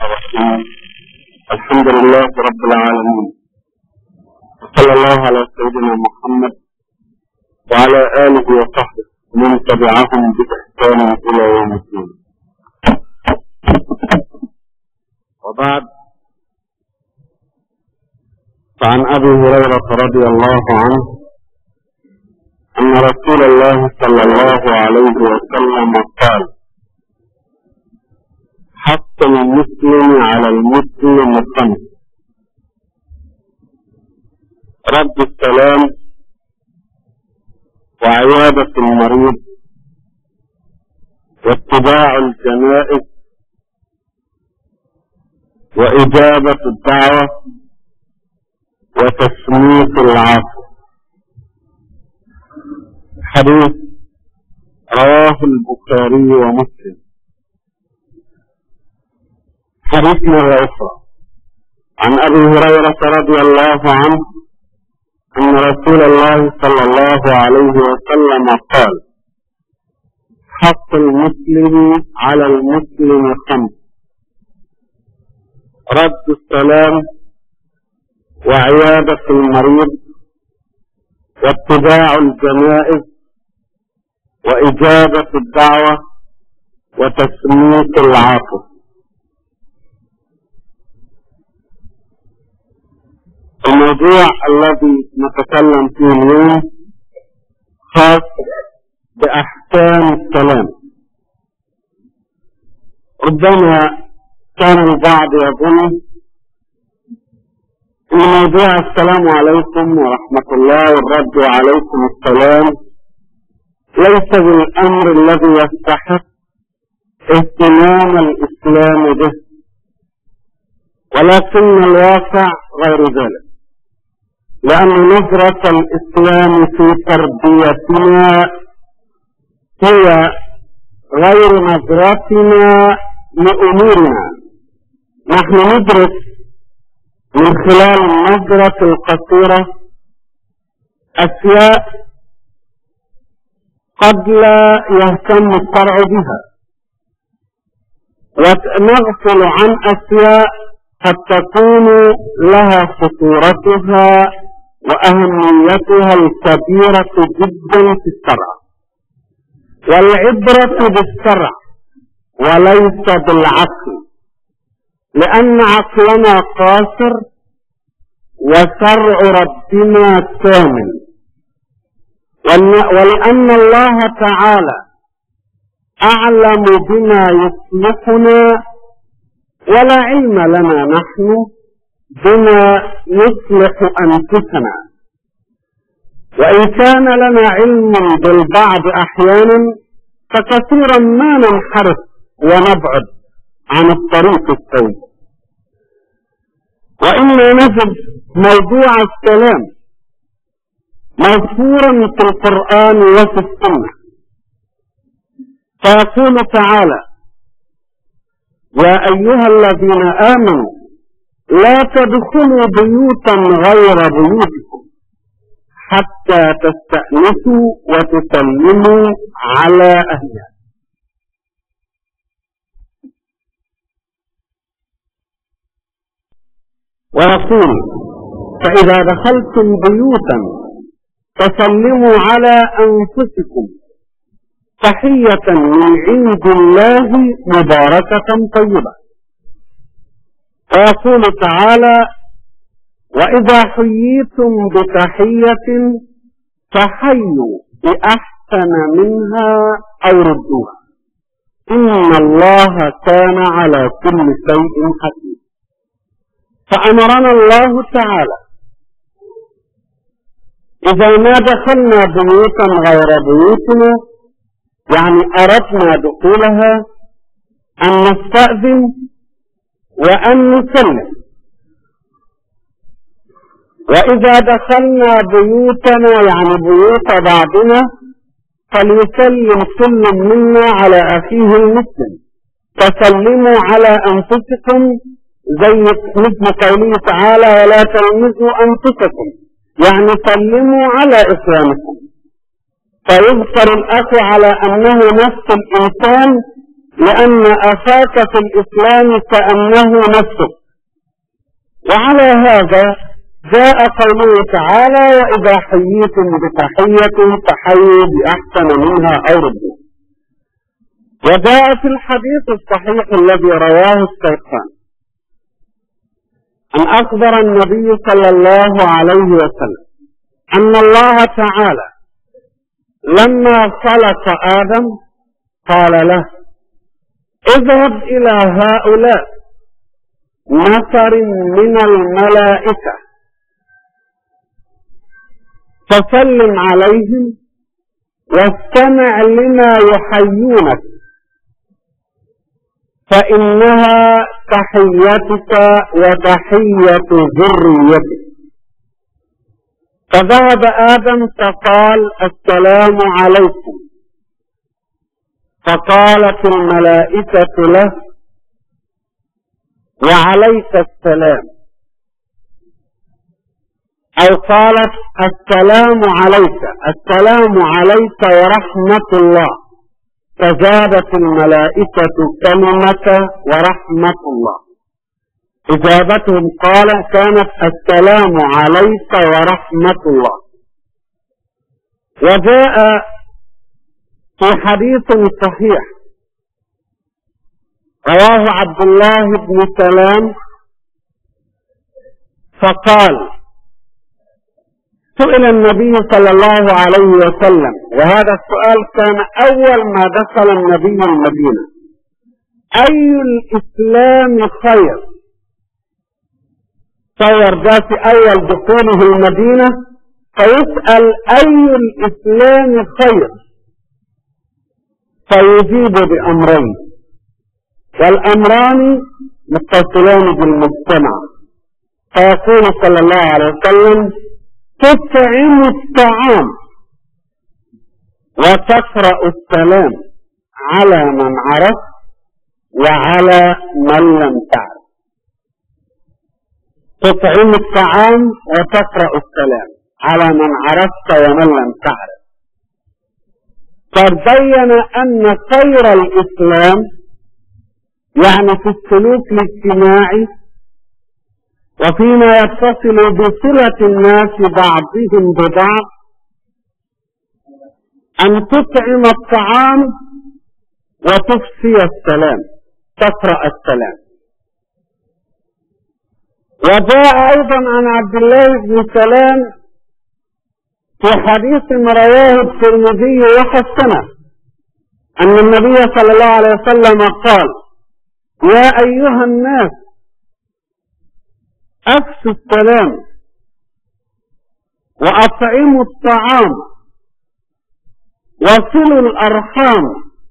الرحيم الحمد لله رب العالمين وصلى الله على سيدنا محمد وعلى آله وصحبه ومن تبعهم بإحسان إلى يوم الدين وبعد فعن أبي هريرة رضي الله عنه أن رسول الله صلى الله عليه وسلم قال حق المسلم على المسلم خمس رد السلام وعيادة المريض واتباع الجنائز وإجابة الدعوة وتسمية العفو حديث رواه البخاري ومسلم حديث مرة أخرى عن أبي هريرة رضي الله عنه أن رسول الله صلى الله عليه وسلم قال حق المسلم على المسلم خمس رد السلام وعيادة المريض واتباع الجنائز وإجابة الدعوة وتسمية العاطف الموضوع الذي نتكلم فيه اليوم خاص بأحكام السلام ربما كان البعض يظن ان موضوع السلام عليكم ورحمة الله والرد عليكم السلام ليس بالامر الذي يستحق اهتمام الاسلام به ولكن الواقع غير ذلك لأن نظرة الإسلام في تربيتنا هي غير نظرتنا لأمورنا نحن ندرس من خلال النظرة القصيرة أشياء قد لا يهتم الشرع بها ونغفل عن أشياء قد تكون لها خطورتها وأهميتها الكبيرة جدا في الشرع والعبرة بالشرع وليس بالعقل لأن عقلنا قاصر وشرع ربنا كامل ولأن الله تعالى أعلم بما يصلحنا ولا علم لنا نحن بما يصلح أنفسنا وإن كان لنا علم بالبعض أحيانا فكثيرا ما ننحرف ونبعد عن الطريق السوي وإنا نجد موضوع السلام مذكورا في القرآن وفي السنة فيقول تعالى يا أيها الذين آمنوا لا تدخلوا بيوتا غير بيوتكم حتى تستأنسوا وتسلموا على أهلها ويقول فإذا دخلتم بيوتا فسلموا على أنفسكم تحية من عند الله مباركة طيبة ويقول تعالى وإذا حييتم بتحية فحيوا بأحسن منها أو ردوها إن الله كان على كل شيء حكيم فأمرنا الله تعالى إذا ما دخلنا بيوتا غير بيوتنا يعني أردنا دخولها أن نستأذن وأن نسلم وإذا دخلنا بيوتنا يعني بيوت بعضنا فليسلم كل منا على أخيه المسلم فسلموا على أنفسكم زي مثل قوله تعالى ولا تلمزوا أنفسكم يعني سلموا على إخوانكم فيذكر الأخ على أنه نفس الإنسان لأن أخاك في الإسلام كأنه نفسك وعلى هذا جاء قوله تعالى وإذا حييتم بتحية فحيوا بأحسن منها أو ردوا وجاء في الحديث الصحيح الذي رواه الشيخان أن أخبر النبي صلى الله عليه وسلم أن الله تعالى لما خلق آدم قال له اذهب إلى هؤلاء نفر من الملائكة فسلم عليهم واستمع لما يحيونك فإنها تحيتك وتحية ذريتك فذهب آدم فقال السلام عليكم فقالت الملائكة له وعليك السلام أو قالت السلام عليك السلام عليك ورحمة الله فزادت الملائكة كلمة ورحمة الله إجابتهم قال كانت السلام عليك ورحمة الله وجاء في حديث صحيح رواه عبد الله بن سلام فقال سئل النبي صلى الله عليه وسلم وهذا السؤال كان أول ما دخل النبي المدينة أي الإسلام خير تصور ده في أول دخوله المدينة فيسأل أي الإسلام خير فيجيب بأمرين والأمران متصلان بالمجتمع فيقول صلى الله عليه وسلم تطعم الطعام وتقرأ السلام على من عرف وعلى من لم تعرف تطعم الطعام وتقرأ السلام على من عرفت ومن لم تعرف فبين أن خير الإسلام يعني في السلوك الاجتماعي وفيما يتصل بصلة الناس بعضهم ببعض أن تطعم الطعام وتفسي السلام تقرأ السلام وجاء أيضا عن عبد الله بن سلام في حديث رواه الترمذي وحسنه أن النبي صلى الله عليه وسلم قال يا أيها الناس أفشوا السلام وأطعموا الطعام وصلوا الأرحام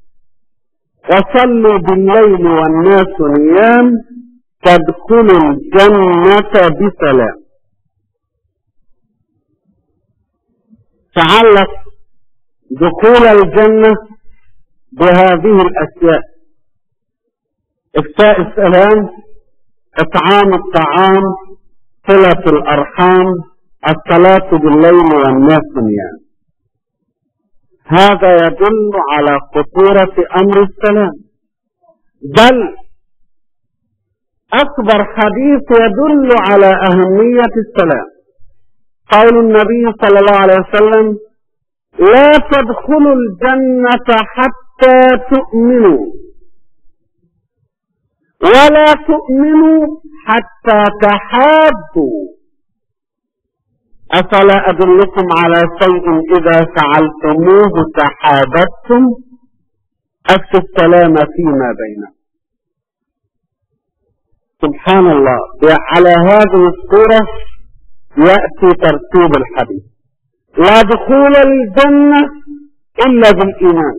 وصلوا بالليل والناس نيام تدخلوا الجنة بسلام تعلق دخول الجنة بهذه الأشياء إفتاء السلام إطعام الطعام صلة الأرحام الصلاة بالليل والناس نيام هذا يدل على خطورة أمر السلام بل أكبر حديث يدل على أهمية السلام قول النبي صلى الله عليه وسلم لا تدخلوا الجنة حتى تؤمنوا ولا تؤمنوا حتى تحابوا أفلا أدلكم على شيء إذا فعلتموه تحاببتم أفشوا السلام فيما بينكم سبحان الله على هذه الصورة يأتي ترتيب الحديث لا دخول الجنة إلا بالإيمان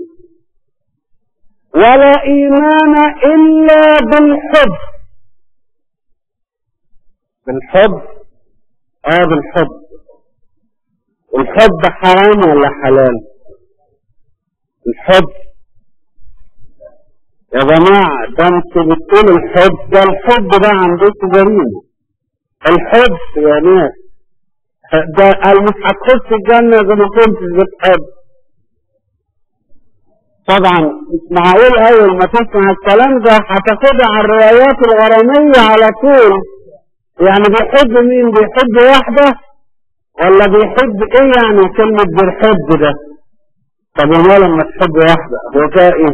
ولا إيمان إلا بالحب بالحب آه بالحب الحب حرام ولا حلال الحب يا جماعة ده انتوا بتقولوا الحب ده الحب ده عندكم جريمة الحب يا ناس ده قال مش هتخش الجنة إذا ما كنتش بتحب طبعا مش معقول اول ما تسمع الكلام ده هتاخدها على الروايات الغرامية على طول يعني بيحب مين بيحب واحدة ولا بيحب ايه يعني كلمة بيحب ده طب وما لما تحب واحدة هو ده ايه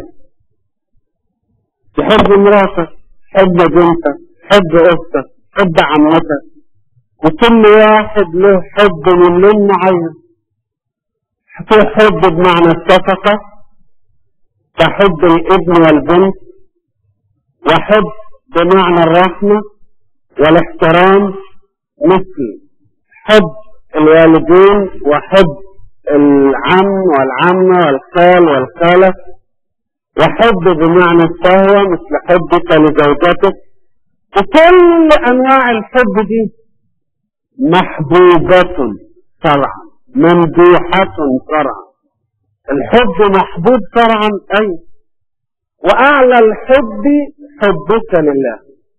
تحب مراتك تحب بنتك تحب اختك تحب عمتك وكل واحد له حب من لون معين في حب بمعنى الشفقة كحب الابن والبنت وحب بمعنى الرحمة والاحترام مثل حب الوالدين وحب العم والعمة والخال والخالة وحب بمعنى الشهوة مثل حبك لزوجتك وكل انواع الحب دي محبوبة شرعا ممدوحة شرعا الحب محبوب شرعا اي واعلى الحب حبك لله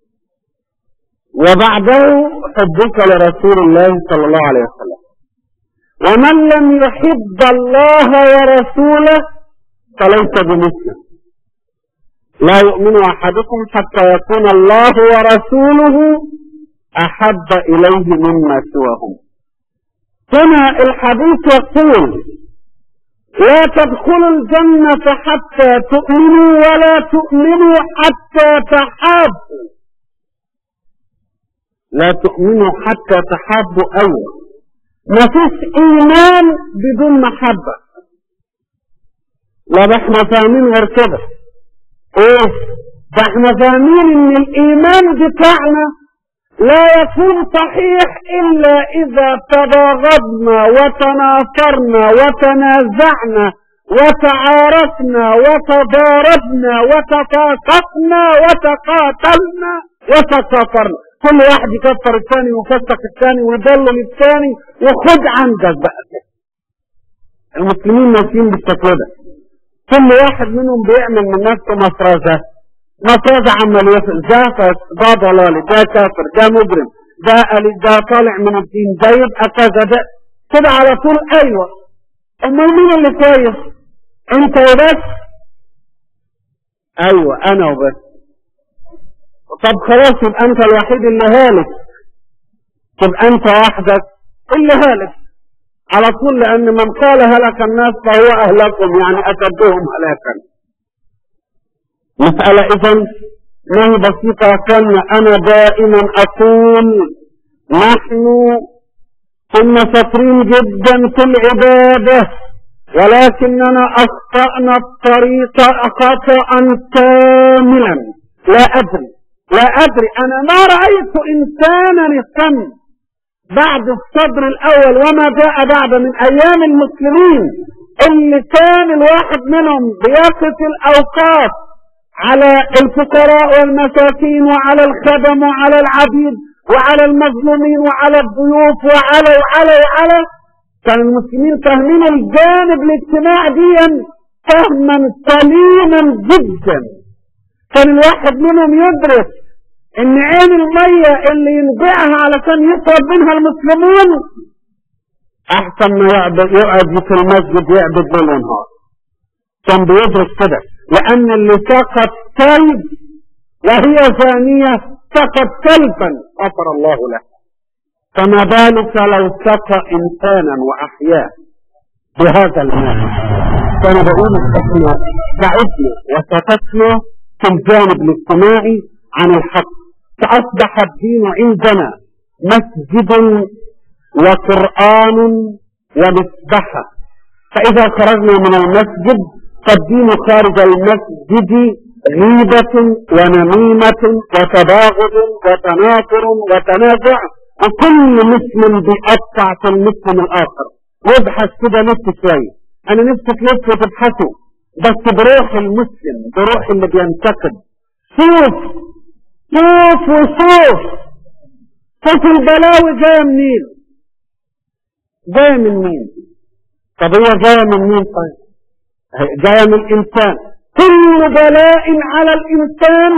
وبعده حبك لرسول الله صلى الله عليه وسلم ومن لم يحب الله ورسوله فليس بمسلم لا يؤمن احدكم حتى يكون الله ورسوله احب اليه مما سواهم هنا الحديث يقول لا تدخلوا الجنة حتى تؤمنوا ولا تؤمنوا حتى تحابوا لا تؤمنوا حتى تحابوا أول ما فيش إيمان بدون محبة لا ده احنا فاهمين غير كده ايه ده احنا فاهمين ان الايمان بتاعنا لا يكون صحيح الا اذا تباغضنا وتناصرنا وتنازعنا وتعاركنا وتضاربنا وتفاققنا وتقاتلنا وتكافرنا كل واحد يكفر الثاني ويفسق الثاني ويضلل الثاني وخد عندك بقى المسلمين ماشيين بالشكل ده كل واحد منهم بيعمل من نفسه مفرزه مفرزه عمليه ده ده ضلالي ده كافر ده مجرم ده قلي ده طالع من الدين ده يبقى كذا ده كده على طول ايوه امال مين اللي كويس انت وبس ايوه انا وبس طب خلاص يبقى انت الوحيد اللي هالك تبقى انت وحدك اللي هالك على طول لان من قال هلك الناس فهو اهلكم يعني اشدهم هلاكا مسألة اذا ما هي بسيطة كان انا دائما اقول نحن كنا شاطرين جدا في العبادة ولكننا اخطأنا الطريق خطأ كاملا لا ادري لا ادري انا ما رأيت انسانا استنى بعد الصدر الاول وما جاء بعد من ايام المسلمين اللي كان الواحد منهم بيقف الاوقات على الفقراء والمساكين وعلى الخدم وعلى العبيد وعلى المظلومين وعلى الضيوف وعلى وعلى وعلى كان المسلمين فاهمين الجانب الاجتماعي ديا فهما سليما جدا كان الواحد منهم يدرك ان عين المية اللي ينبعها علشان يشرب منها المسلمون احسن ما يقعد في المسجد يعبد ليل ونهار كان بيدرك كده لان اللي سقط كلب وهي ثانية سقط كلبا غفر الله له فما بالك لو سقى انسانا واحياه بهذا المال فانا بقول احنا بعدنا وسكتنا في الجانب الاجتماعي عن الحق فأصبح الدين عندنا مسجد وقرآن ومسبحة فإذا خرجنا من المسجد فالدين خارج المسجد غيبة ونميمة وتباغض وتناكر وتنازع وكل مسلم بيقطع في المسلم الآخر وابحث كده نفس شوية أنا نفسي تلف وتبحثوا بس بروح المسلم بروح اللي بينتقد شوف شوف وشوف شوف البلاوي جايه منين جايه من مين طب هي جايه من مين طيب جايه من الانسان كل بلاء على الانسان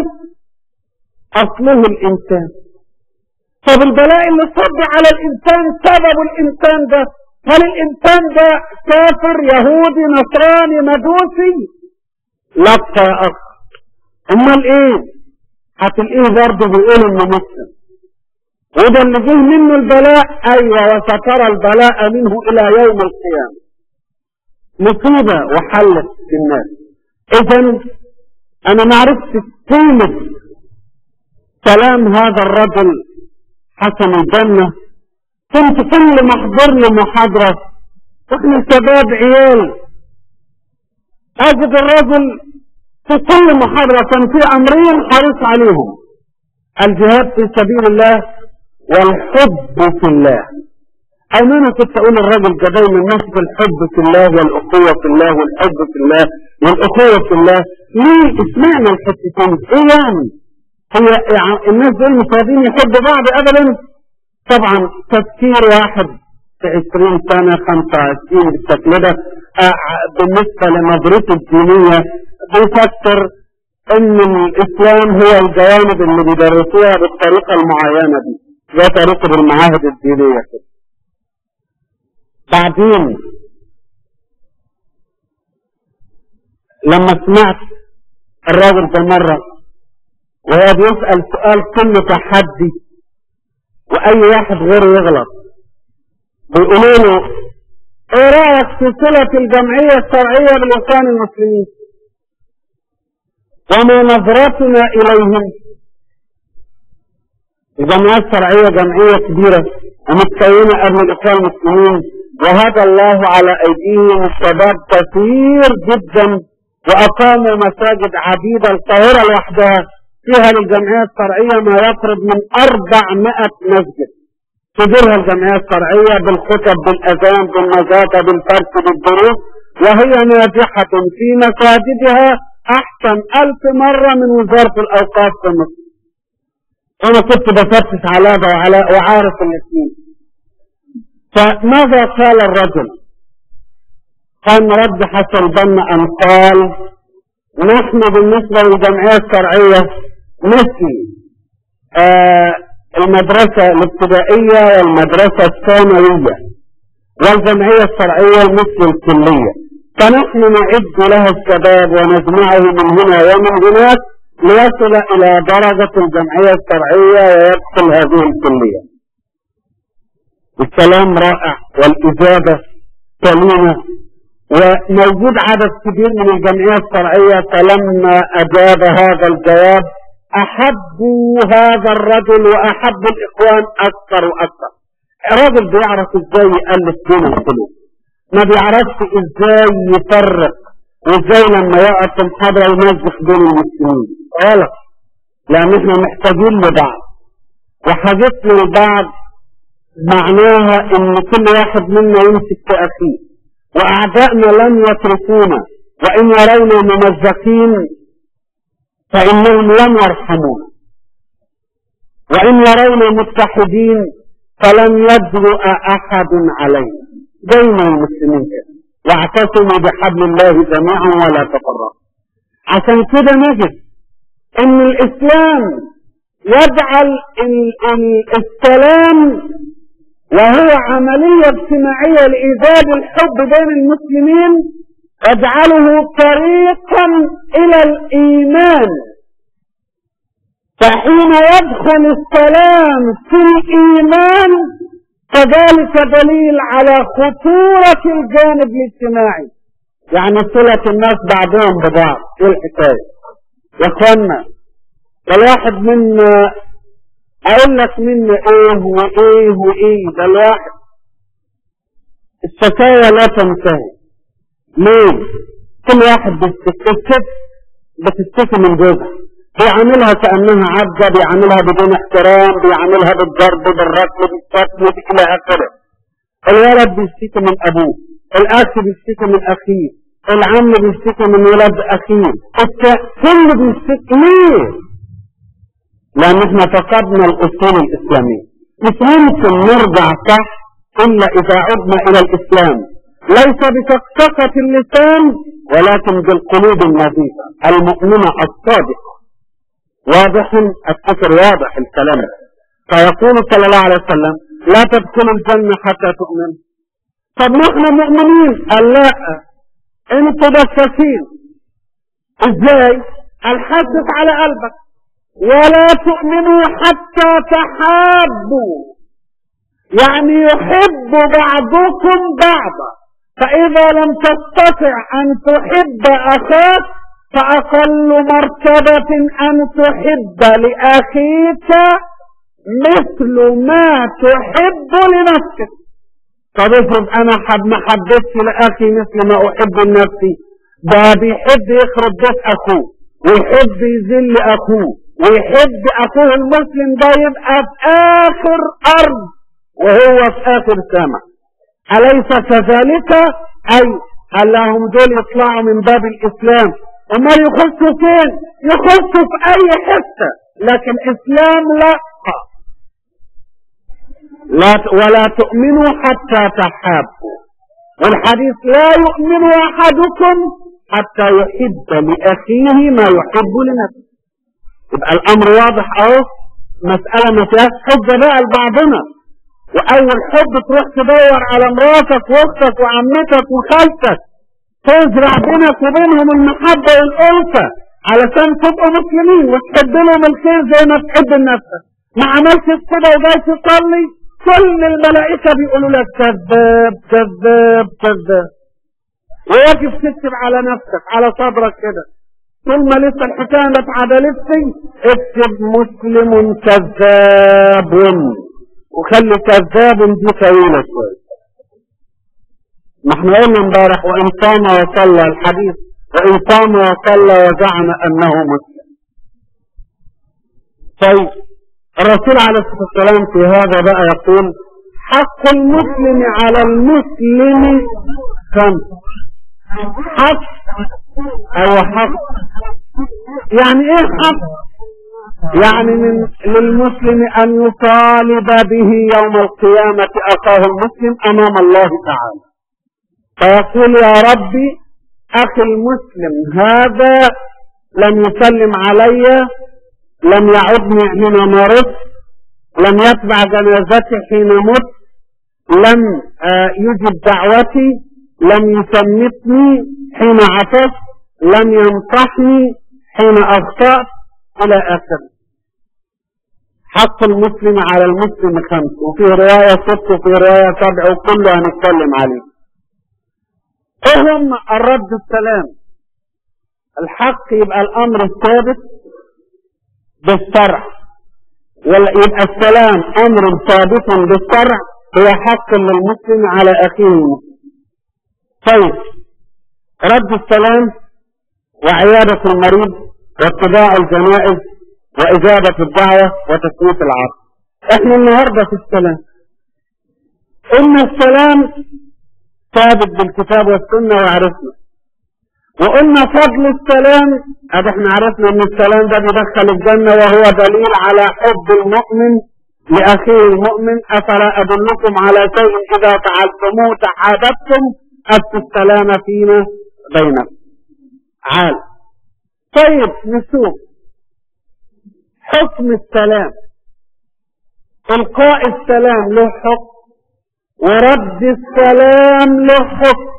اصله الانسان طب البلاء اللي صب على الانسان سبب الانسان ده هل الانسان ده كافر يهودي نصراني مجوسي لطة يا أخ أمال إيه هتلاقيه برضه بيقول إنه مسلم وده اللي جه منه البلاء أيوة وسترى البلاء منه إلى يوم القيامة مصيبة وحلت الناس إذا أنا ما عرفت قيمة كلام هذا الرجل حسن الجنة كنت كل ما احضر له محاضرة واحنا شباب عيال اجد الرجل في كل محاضرة كان في امرين حريص عليهم الجهاد في سبيل الله والحب في الله أو أنا كنت أقول الرجل ده دايما ماشي في الحب في الله والأخوة في الله والحب في الله والأخوة في الله ليه اسمعنا الحتتين إيه يعني؟ هي يعني الناس دول مش راضيين يحبوا بعض أبدا طبعا تفكير واحد في 20 سنة 25 بالشكل ده بالنسبة لنظرته الدينية بيفكر ان الاسلام هو الجوانب اللي بيدرسوها بالطريقة المعينة دي زي طريقة المعاهد الدينية كده بعدين لما سمعت الراجل ده مرة وهو بيسأل سؤال كله تحدي واي واحد غيره يغلط بيقولوا له ايه رايك في صله الجمعيه الشرعيه بالاخوان المسلمين وما نظرتنا اليهم الجمعيه الشرعيه جمعيه كبيره ومتكونه قبل الاخوان المسلمين وهدى الله على ايديهم الشباب كثير جدا واقاموا مساجد عديده القاهره لوحدها فيها للجمعية الشرعية ما يقرب من 400 مسجد تديرها الجمعية الشرعية بالخطب بالأذان بالنجاة بالفرس بالدروس وهي ناجحة في مساجدها أحسن ألف مرة من وزارة الأوقاف في مصر أنا كنت بفتش على هذا وعلى وعارف الاثنين فماذا قال الرجل؟ كان رد حسن البنا أن قال نحن بالنسبة للجمعية الشرعية مثل آه المدرسة الابتدائية والمدرسة الثانوية والجمعية الشرعية مثل الكلية فنحن نعد لها الشباب ونجمعه من هنا ومن هناك ليصل إلى درجة الجمعية الشرعية ويدخل هذه الكلية الكلام رائع والإجابة سليمة وموجود عدد كبير من الجمعية الشرعية فلما أجاب هذا الجواب أحبوا هذا الرجل وأحبوا الإخوان أكثر وأكثر الراجل بيعرف إزاي يألف بين القلوب ما بيعرفش إزاي يفرق وإزاي لما يقف في محاضرة يمزق بين المسلمين غلط لأن إحنا محتاجين لبعض وحاجتنا لبعض معناها إن كل واحد منا يمسك في أخيه وأعدائنا لن يتركونا وإن يرونا ممزقين فإنهم لن يرحمونا وإن يرونا متحدين فلن يجرؤ أحد علينا دايما المسلمين كده واعتصموا بحبل الله جميعا ولا تفرقوا عشان كده نجد ان الاسلام يجعل السلام وهو عملية اجتماعية لإيجاد الحب بين المسلمين يجعله طريقا إلى الإيمان فحين يدخل السلام في الإيمان فذلك دليل على خطورة الجانب الاجتماعي يعني صلة الناس بعضهم ببعض ايه الحكاية يا اخوانا الواحد منا اقول لك منا ايه وايه وايه ده الواحد الشكاية لا تنتهي ليه كل واحد بيستكتب بتستكي من جوزها بيعاملها كأنها عبدة بيعاملها بدون احترام بيعاملها بالضرب بالركب بالشتم إلى آخره الولد بيشتكي من أبوه الأخ بيشتكي من أخيه العم بيشتكي من ولد أخيه كل بيشتكي ليه؟ لأن احنا فقدنا الأصول الإسلامية مش ممكن نرجع صح إلا إذا عدنا إلى الإسلام ليس بتكتكة اللسان ولكن بالقلوب النظيفة المؤمنة الصادقة واضح الكفر واضح الكلام فيقول صلى الله عليه وسلم لا تدخلوا الجنة حتى تؤمنوا طب نحن مؤمنين قال لا انتوا دساسين ازاي الحسس على قلبك ولا تؤمنوا حتى تحابوا يعني يحب بعضكم بعضا فإذا لم تستطع أن تحب أخاك فأقل مرتبة أن تحب لأخيك مثل ما تحب لنفسك طب افرض أنا حب ما حبيتش لأخي مثل ما أحب لنفسي ده بيحب يخرب بيت أخوه ويحب يذل أخوه ويحب أخوه المسلم ده يبقى في آخر أرض وهو في آخر سماء أليس كذلك أي اللهم دول يطلعوا من باب الإسلام وما يخشوا فين يخشوا في أي حتة لكن إسلام لا لا ولا تؤمنوا حتى تحابوا والحديث لا يؤمن أحدكم حتى يحب لأخيه ما يحب لنفسه يبقى الأمر واضح أهو مسألة ما فيهاش حجة بقى لبعضنا وأول حب تروح تدور على مراتك وأختك وعمتك وخالتك تزرع بينك وبينهم المحبة والألفة علشان تبقوا مسلمين وتحب لهم الخير زي ما تحب لنفسك ما عملتش كده وجاي تصلي كل الملائكة بيقولوا لك كذاب كذاب كذاب وواجب تكتب على نفسك على صدرك كده طول ما لسه الحكاية ما اتعدلتش اكتب مسلم كذاب وخلي كذاب دي طويلة شوية ما احنا قلنا امبارح وان صام وصلى الحديث وان صام وصلى وزعم انه مسلم طيب الرسول عليه الصلاة والسلام في هذا بقى يقول حق المسلم على المسلم خمس حق او حق يعني ايه حق يعني من للمسلم ان يطالب به يوم القيامة اخاه المسلم امام الله تعالى فيقول يا ربي اخي المسلم هذا لم يسلم علي لم يعدني حين مرضت لم يتبع جنازتي حين مت لم يجب دعوتي لم يسمتني حين عطست لم ينصحني حين اخطأت الى اخره حق المسلم على المسلم خمس وفي رواية ست وفي رواية سبع وكله هنتكلم عليه ايه هم الرد السلام الحق يبقى الامر الثابت بالشرع يبقى السلام امر ثابت بالشرع هو حق للمسلم على اخيه المسلم طيب رد السلام وعيادة المريض واتباع الجنائز وإجابة الدعوة وتسوية العرض احنا النهاردة في السلام إن السلام ثابت بالكتاب والسنة وعرفنا وقلنا فضل السلام ادي احنا عرفنا ان السلام ده بيدخل الجنة وهو دليل على حب المؤمن لأخيه المؤمن أفلا أدلكم على شيء إذا فعلتموه تحاببتم أدوا السلام فيما بينكم عال طيب نشوف حكم السلام إلقاء السلام له حكم ورد السلام له حكم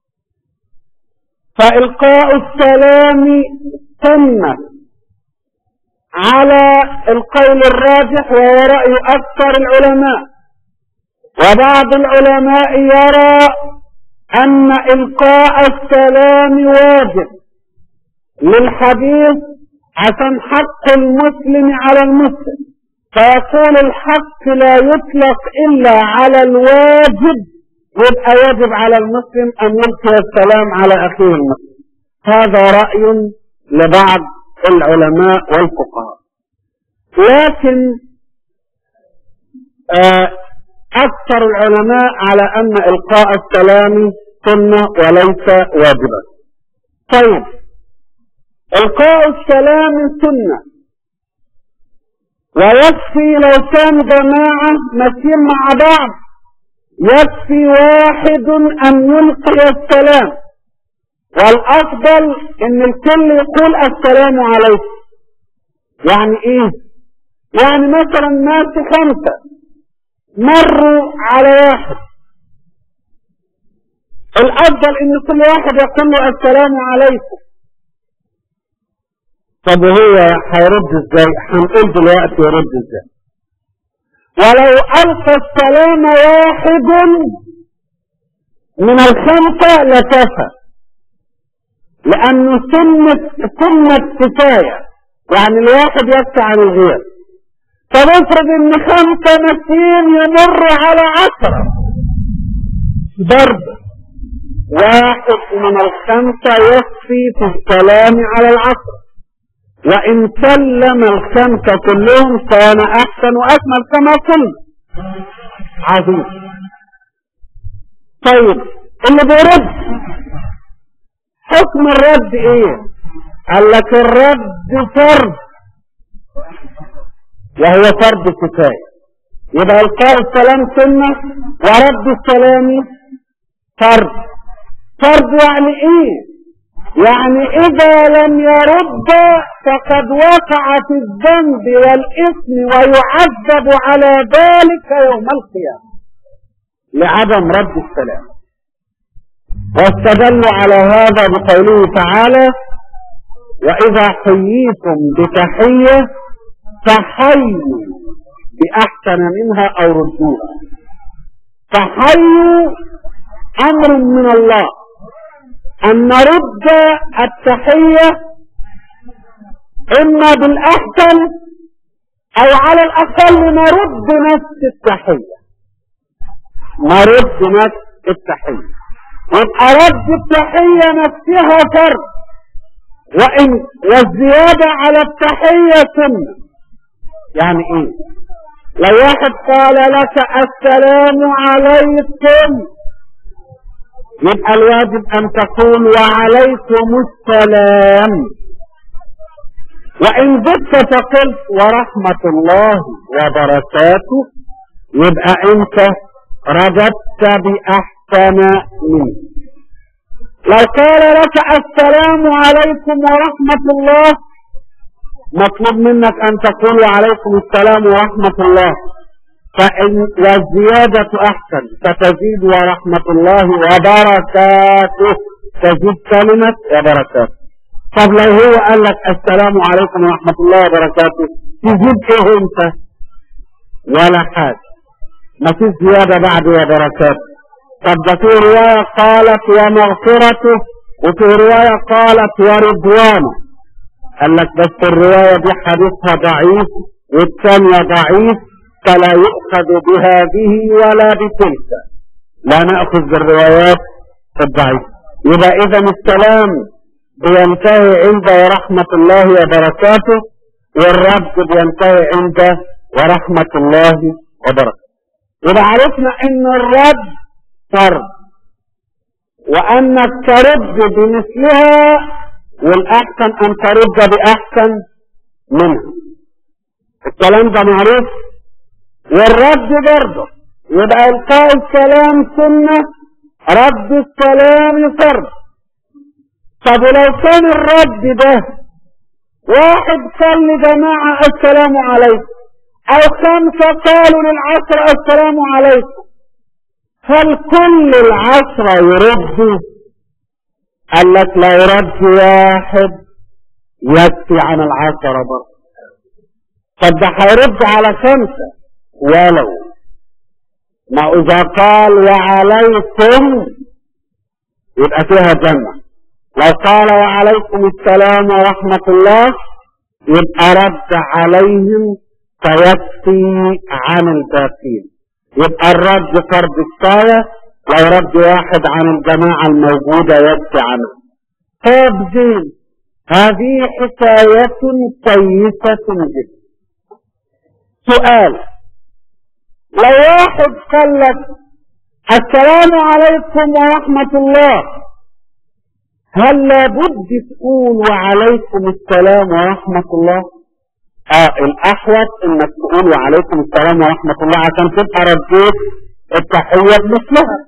فإلقاء السلام سنة على القول الراجح وهو رأي أكثر العلماء وبعض العلماء يرى أن إلقاء السلام واجب للحديث عشان حق المسلم على المسلم فيقول الحق لا يطلق إلا على الواجب يبقى يجب على المسلم أن يلقي السلام على أخيه المسلم هذا رأي لبعض العلماء والفقهاء لكن أكثر العلماء على أن إلقاء السلام سنة وليس واجبا طيب إلقاء السلام سنة ويكفي لو كان جماعة ماشيين مع بعض يكفي واحد أن يلقي السلام والأفضل أن الكل يقول السلام عليكم يعني إيه؟ يعني مثلا ناس خمسة مروا على واحد الأفضل أن كل واحد يقول له السلام عليكم طب وهو هيرد ازاي هنقول دلوقتي يرد ازاي ولو القى السلام واحد من الخمسة لكفى لانه سنة سنة كفاية يعني الواحد يكفي عن الغير طب افرض ان خمسة ماشيين يمر على عشرة برضه واحد من الخمسة يكفي في السلام على العشرة وإن سلم الخمسة كلهم كان أحسن وأكمل كما قلنا عظيم طيب اللي بيرد حكم الرد ايه قال لك الرد فرض وهو فرض كفاية يبقى القاء السلام سنة ورد السلام فرض فرض يعني ايه يعني اذا لم يرد فقد وقع في الذنب والاثم ويعذب على ذلك يوم القيامة لعدم رد السلام واستدلوا على هذا بقوله تعالى واذا حييتم بتحية فحيوا باحسن منها او ردوها فحيوا امر من الله أن نرد التحية إما بالأحسن أو على الأقل نرد نفس التحية نرد نفس التحية يبقى رد التحية نفسها فرض وإن والزيادة على التحية سنة يعني إيه؟ لو واحد قال لك السلام عليكم يبقى الواجب ان تقول وعليكم السلام وان زدت فقلت ورحمة الله وبركاته يبقى انت رددت باحسن منه لو قال لك السلام عليكم ورحمة الله مطلوب منك ان تقول وعليكم السلام ورحمة الله فإن والزيادة أحسن فتزيد ورحمة الله وبركاته تزيد كلمة وبركاته طب لو هو قال لك السلام عليكم ورحمة الله وبركاته تزيد ايه انت ولا حاجة ما فيش زيادة بعد وبركاته طب ده في رواية قالت ومغفرته وفي رواية قالت ورضوانه قال لك بس الرواية دي حديثها ضعيف والثانية ضعيف فلا يؤخذ بهذه ولا بتلك لا نأخذ بالروايات الضعيفة يبقى إذا السلام بينتهي عند ورحمة الله وبركاته والرد بينتهي عند ورحمة الله وبركاته يبقى عرفنا ان الرد فرض وانك ترد بمثلها والاحسن ان ترد باحسن منها الكلام ده معروف والرد برضه يبقى القاء الكلام سنة رد السلام فرض طب ولو كان الرد ده واحد قال لجماعة السلام عليكم او خمسة قالوا للعشرة السلام عليكم هل كل العشرة يردوا قال لك لو رد واحد يكفي عن العشرة برضه طب ده هيرد على خمسة ولو ما اذا قال وعليكم يبقى فيها جمع لو قال وعليكم السلام ورحمة الله يبقى رد عليهم فيكفي عن الباقين يبقى الرد فرض كفاية لو رد واحد عن الجماعة الموجودة يكفي عنه طيب زين هذه حكاية كويسة جدا سؤال لو واحد قال لك السلام عليكم ورحمة الله هل لابد تقول وعليكم السلام ورحمة الله اه الاحوط انك تقول وعليكم السلام ورحمة الله عشان تبقى رديت التحية بمثلها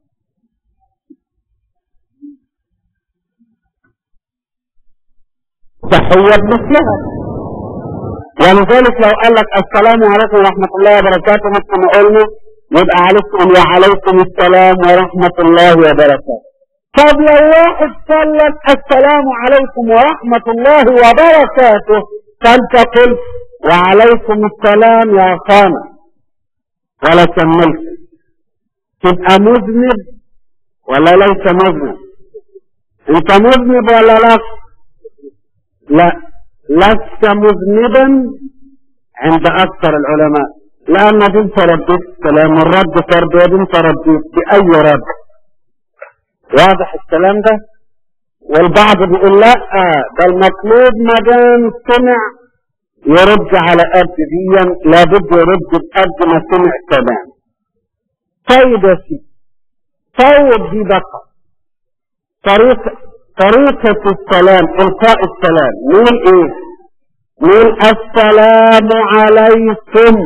تحية بمثلها ولذلك لو قال لك السلام عليكم ورحمة الله وبركاته مثل ما قلنا يبقى عليكم وعليكم السلام ورحمة الله وبركاته طب لو واحد قال لك السلام عليكم ورحمة الله وبركاته فانت قلت وعليكم السلام يا خانة ولا كملت تبقى مذنب ولا ليس مذنب انت مذنب ولا لا لا لست مذنبا عند اكثر العلماء لانك انت رديت السلام الرد فرد انت رديت باي رد واضح الكلام ده والبعض بيقول لا ده المطلوب ما دام سمع يرد على قد ديا لابد يرد بقد ما سمع كمان طيب يا سيدي طيب دي بقى طريقة طريقة السلام إلقاء السلام نقول إيه؟ نقول السلام عليكم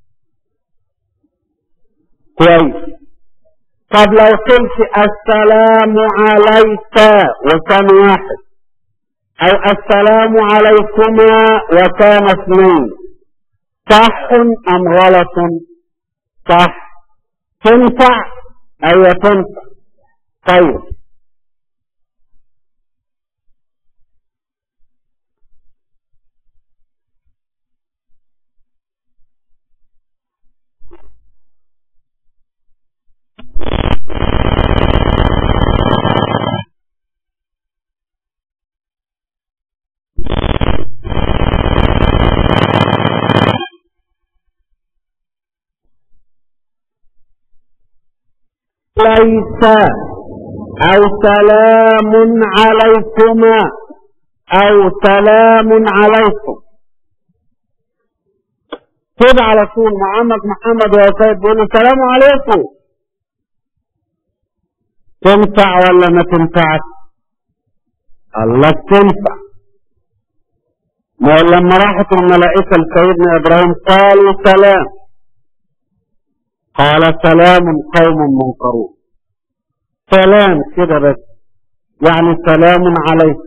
كويس طب لو قلت السلام عليك وكان واحد او السلام عليكما وكان اثنين صح ام غلط صح تنفع او تنفع طيب ليس أو سلام عليكما أو سلام عليكم كده على طول محمد محمد يا سيد بيقول السلام عليكم تنفع ولا ما تنفعش الله تنفع ما لما راحت الملائكة لسيدنا إبراهيم قالوا سلام قال سلام قوم منكرون سلام كده بس يعني سلام عليك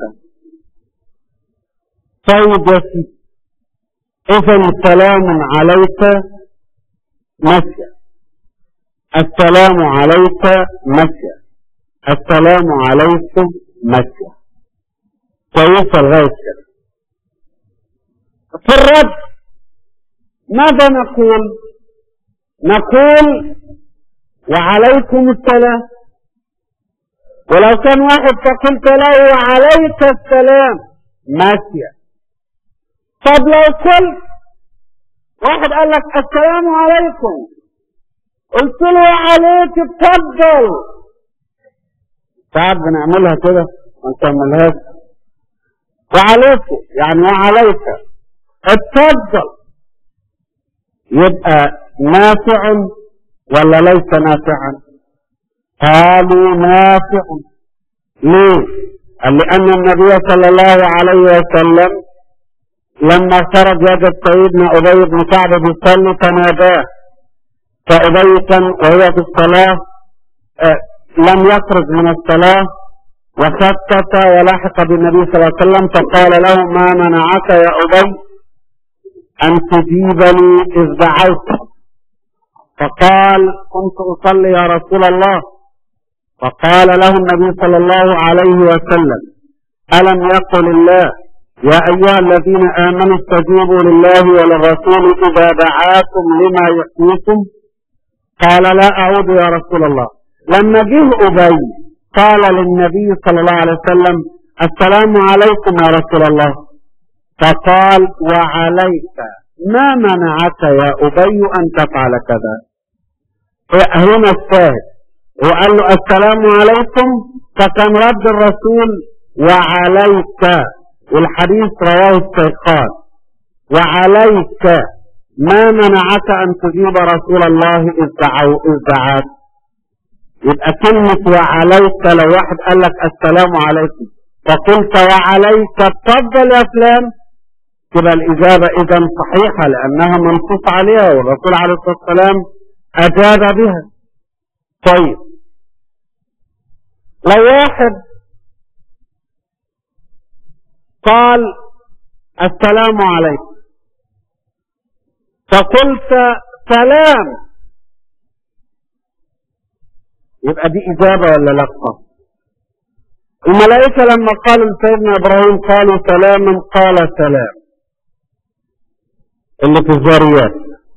طيب يا سيدي اذا سلام عليك مشى السلام عليك مشى السلام عليكم مشى كويس لغايه كده في الرد ماذا نقول نقول وعليكم السلام ولو كان واحد فقلت له وعليك السلام ماشية طب لو قلت واحد قال لك السلام عليكم قلت له وعليك اتفضل ساعات بنعملها كده ما نكملهاش وعليكم يعني وعليك اتفضل يبقى نافع ولا ليس نافعا قالوا نافع ليه قال لأن النبي صلى الله عليه وسلم لما خرج وجد سيدنا أبي بن كعب بيصلي فناداه فأبي كان وهو في الصلاة آه لم يخرج من الصلاة وخفت ولحق بالنبي صلى الله عليه وسلم فقال له ما منعك يا أبي أن تجيبني إذ دعوت فقال كنت أصلي يا رسول الله فقال له النبي صلى الله عليه وسلم ألم يقل الله يا أيها الذين آمنوا استجيبوا لله وللرسول إذا دعاكم لما يحييكم قال لا أعود يا رسول الله لما جه أبي قال للنبي صلى الله عليه وسلم السلام عليكم يا رسول الله فقال وعليك ما منعك يا أبي أن تفعل كذا هنا الشاهد وقال له السلام عليكم فكان رد الرسول وعليك والحديث رواه الشيخان وعليك ما منعك أن تجيب رسول الله إذ دعوا إذ دعاك يبقى كلمة وعليك لو واحد قال لك السلام عليكم فقلت وعليك اتفضل يا فلان تبقى الإجابة إذا صحيحة لأنها منصوص عليها والرسول عليه الصلاة والسلام أجاب بها طيب لو واحد قال السلام عليكم فقلت سلام يبقى دي إجابة ولا لا الملائكة لما قالوا لسيدنا إبراهيم قالوا سلاما قال سلام اللي في الزاريات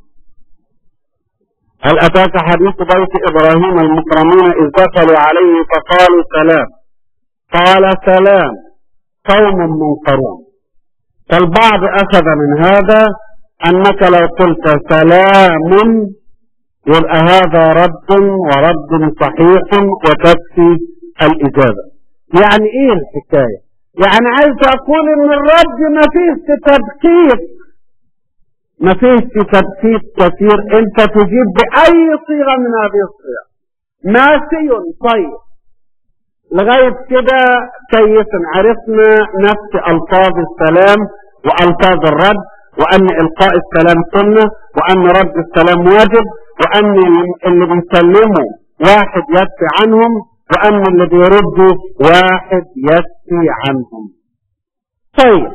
هل أتاك حديث بيت إبراهيم المكرمين إذ دخلوا عليه فقالوا سلام قال سلام قوم منكرون فالبعض أخذ من هذا أنك لو قلت سلام يبقى هذا رد ورد صحيح وتكفي الإجابة يعني إيه الحكاية يعني عايز أقول إن الرد ما فيش تبكيت ما فيش تبكيت كثير أنت تجيب بأي صيغة من هذه الصيغ ماسي طيب لغاية كده كيف عرفنا نفس ألفاظ السلام وألفاظ الرد وأن إلقاء السلام سنة وأن رد السلام واجب وأن اللي بيسلموا واحد يكفي عنهم وأن اللي بيردوا واحد يكفي عنهم طيب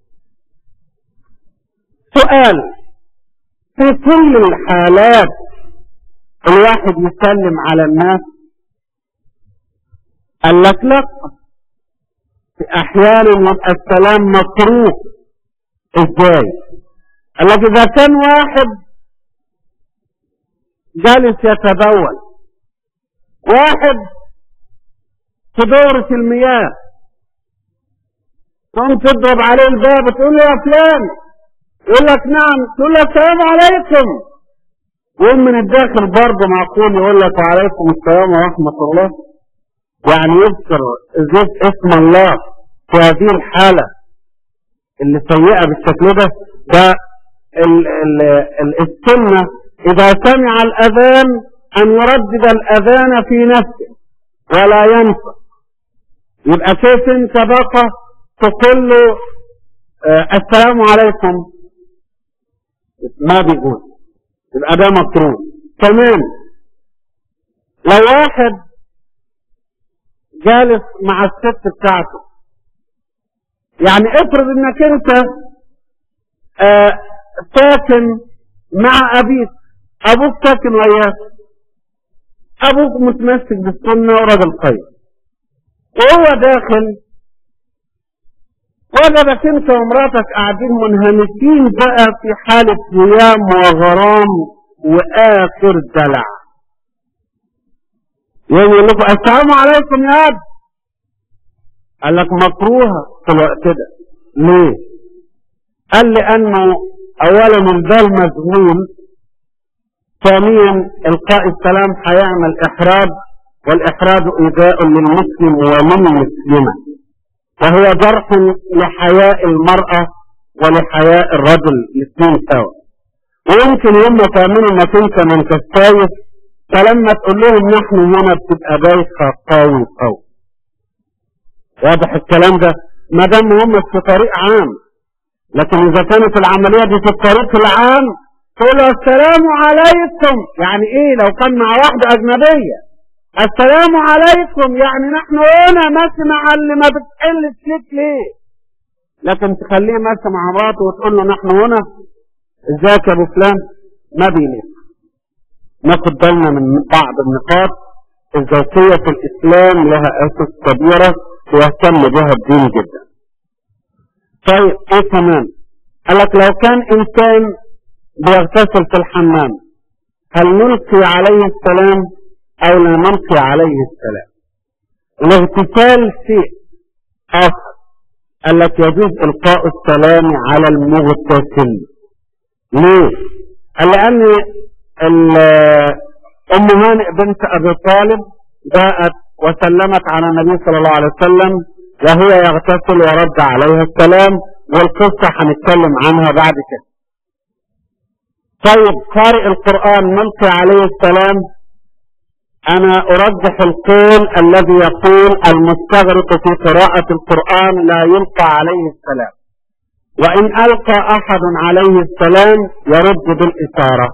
سؤال في كل الحالات الواحد يسلم على الناس قال لك لا في احيانا يبقى السلام مكروه ازاي قال لك اذا كان واحد جالس يتبول واحد في دورة المياه تقوم تضرب عليه الباب تقول له يا فلان يقول لك نعم تقول له السلام عليكم يقوم من الداخل برضه معقول يقول لك وعليكم السلام ورحمة الله يعني يذكر زيت اسم الله في هذه الحالة اللي سيئة بالشكل ده ده ال ال ال السنة إذا سمع الأذان أن يردد الأذان في نفسه ولا ينسى يبقى كيف انت بقى تقول له آه السلام عليكم ما بيقول يبقى ده مكروه كمان لو واحد جالس مع الست بتاعته يعني افرض انك انت آه ساكن مع ابيك ابوك ساكن وياك ابوك متمسك بالسنة وراجل طيب وهو داخل وجدك انت ومراتك قاعدين منهمكين بقى في حالة هيام وغرام واخر دلع يقول لكم السلام عليكم يا اب قال لك مكروهة في الوقت ده ليه قال لانه اولا البال مذموم ثانيا القاء السلام هيعمل احراج والاحراج ايذاء للمسلم وللمسلمه وهو جرح لحياء المرأة ولحياء الرجل الاثنين سوا ويمكن هم فاهمين انك انت ما انت كويس فلما تقول لهم نحن هنا بتبقى بايخة قوي قوي واضح الكلام ده ما دام هم في طريق عام لكن اذا كانت العملية دي في الطريق العام تقول السلام عليكم يعني ايه لو كان مع واحدة اجنبية السلام عليكم يعني نحن هنا ماشي مع اللي ما بتحلش ليك ليه لكن تخليه ماشي مع مراته وتقول له نحن هنا ازيك يا ابو فلان ما بيليق ناخد بالنا من بعض النقاط الذوقية في الاسلام لها اسس كبيرة ويهتم بها الدين جدا طيب ايه كمان قال لك لو كان انسان بيغتسل في الحمام هل نلقي عليه السلام او لا نلقي عليه السلام الاغتسال شيء اخر قال لك يجوز القاء السلام على المغتسل ليه قال لان ام هانئ بنت ابي طالب جاءت وسلمت على النبي صلى الله عليه وسلم وهو يغتسل ورد عليها السلام والقصة هنتكلم عنها بعد كده طيب قارئ القرآن نلقي عليه السلام أنا أرجح القول الذي يقول المستغرق في قراءة القرآن لا يلقى عليه السلام وإن ألقى أحد عليه السلام يرد بالإشارة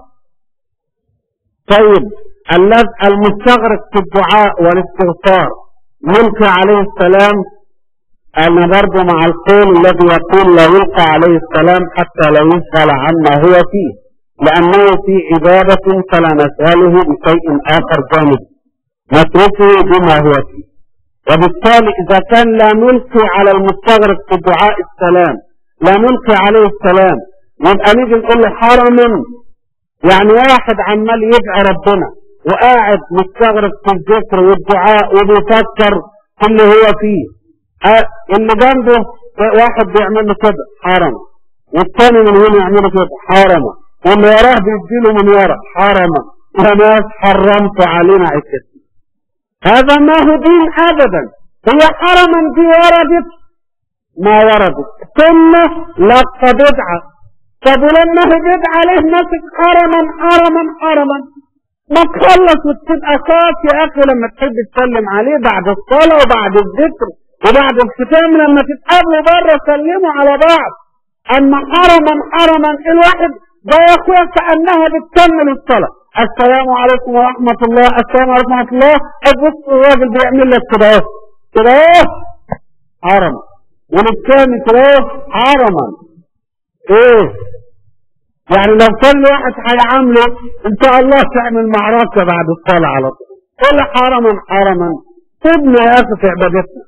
طيب المستغرق في الدعاء والاستغفار يلقى عليه السلام أنا برضه مع القول الذي يقول لا يلقى عليه السلام حتى لا يسأل عما هو فيه لأنه في عبادة فلا نسأله بشيء آخر جانب نتركه بما هو فيه وبالتالي إذا كان لا نلقي على المستغرق في دعاء السلام لا نلقي عليه السلام يبقى نيجي نقول له حرما يعني واحد عمال يدعي ربنا وقاعد مستغرق في الذكر والدعاء وبيفكر في اللي هو فيه أه اللي جنبه واحد بيعمل له كده حرما والثاني من هنا يعمل كده حرما واللي وراه بيديله من ورا حرما يا ناس حرمت علينا عكتنا هذا ما هو دين ابدا هي حرما دي وردت ما وردت ثم لقى بدعة طب ولما هي بدعة ليه ماسك حرما حرما حرما ما تخلص وتبقى صاف يا اخي لما تحب تسلم عليه بعد الصلاة وبعد الذكر وبعد الختام لما تتقابلوا بره سلموا على بعض اما حرما حرما الواحد ده يا اخويا كانها بتكمل الصلاه السلام عليكم ورحمة الله السلام عليكم ورحمة الله البص الراجل بيعمل لك كده اهو كده اهو حرما والثاني كده اهو حرما ايه يعني لو كل واحد هيعامله ان شاء الله تعمل معركة بعد الصلاة على طول قول حرما حرما سيبنا يا اخي في عبادتنا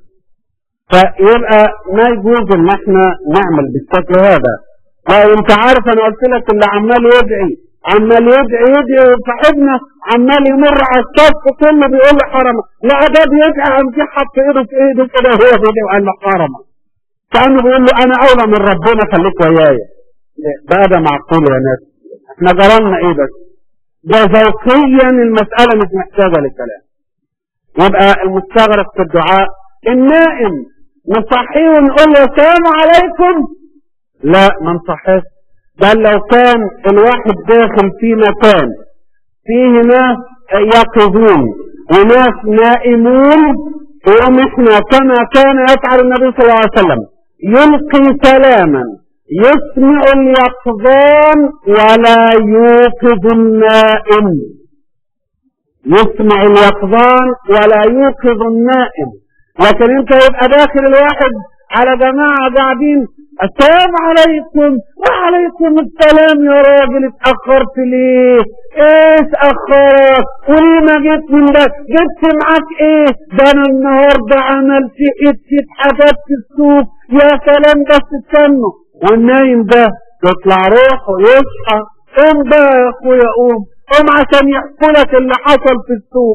فيبقى ما يجوز ان احنا نعمل بالشكل هذا وانت عارف انا قلت لك اللي عمال يدعي عمال يدعي يدعي وصاحبنا عمال يمر على الصف كله بيقول له حرما لا ده بيدعي قام جه حط ايده في ايده كده وهو بيدعي وقال له حرما كانه بيقول له انا اولى من ربنا خليك ويايا ده ده معقول يا ناس احنا جرالنا ايه بس ده ذوقيا المسألة مش محتاجة للكلام يبقى المستغرق في الدعاء النائم نصحيه ونقول له السلام عليكم لا ما نصحيش بل لو كان الواحد داخل في مكان فيه ناس يقظون وناس نائمون يوم احنا كما كان يفعل النبي صلى الله عليه وسلم يلقي سلاما يسمع اليقظان ولا يوقظ النائم يسمع اليقظان ولا يوقظ النائم لكن انت يبقى داخل الواحد على جماعة قاعدين السلام عليكم وعليكم السلام يا راجل اتأخرت ليه ايه اتأخرت وليه ما جيت من ده جبت معاك ايه ده انا النهاردة عملت حتة حاجات في السوق يا سلام بس استنوا والنايم ده يطلع روحه يصحى قوم بقى يا اخويا قوم قوم عشان يحكوا لك اللي حصل في السوق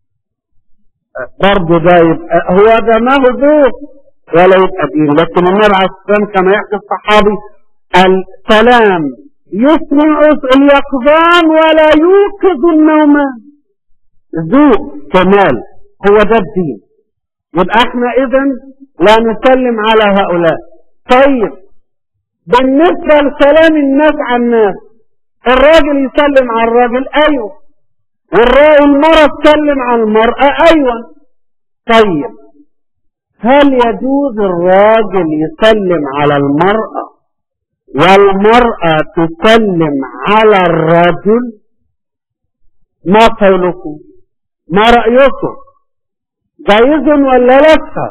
برضه ده يبقى هو ده ما هو ذوق ولا يبقى دين لكن النبي عليه السلام كما يحكي الصحابي السلام يسمع اليقظان ولا يوقظ النومان ذوق كمال هو ده الدين يبقى احنا اذا لا نسلم على هؤلاء طيب بالنسبة لسلام الناس على الناس الراجل يسلم على الراجل ايوه والمرأة تسلم على المرأة ايوه طيب هل يجوز الراجل يسلم على المرأة والمرأة تسلم على الرجل ما قولكم ما رأيكم جايز ولا لا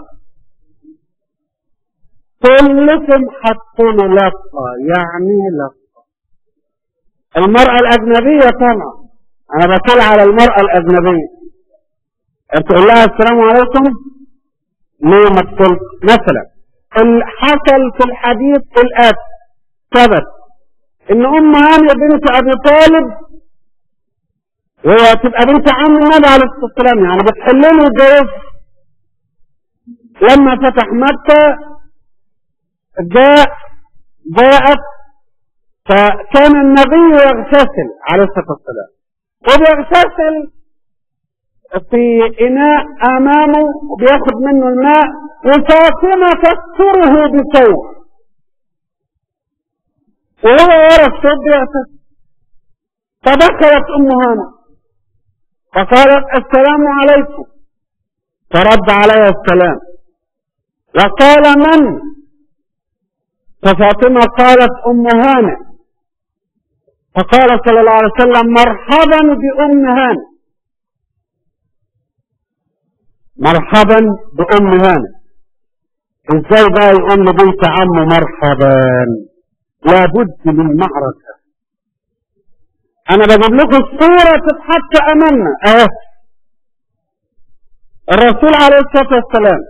كلكم هتقولوا لا يعني لا المرأة الأجنبية طبعا أنا بقول على المرأة الأجنبية تقول لها السلام عليكم ليه ما تقول مثلا حصل في الحديث الآتي ثبت إن أم هانية بنت أبي طالب وهي تبقى بنت عم النبي عليه الصلاة والسلام يعني بتحل له الجواز لما فتح مكة جاء جاءت فكان النبي يغتسل عليه الصلاة والسلام وبيغتسل في إناء أمامه وبياخد منه الماء وفاطمة تستره بثوب وهو ورا الثوب بيغتسل فدخلت أم هانة فقالت السلام عليكم فرد عليها السلام وقال من ففاطمة قالت أم هانة فقال صلى الله عليه وسلم مرحبا بأم هانة مرحبا بأم هانة ازاي بقى يقول لبنت عمه مرحبا لابد من معركة انا بجيب لكم الصورة تتحط امامنا اه الرسول عليه الصلاة والسلام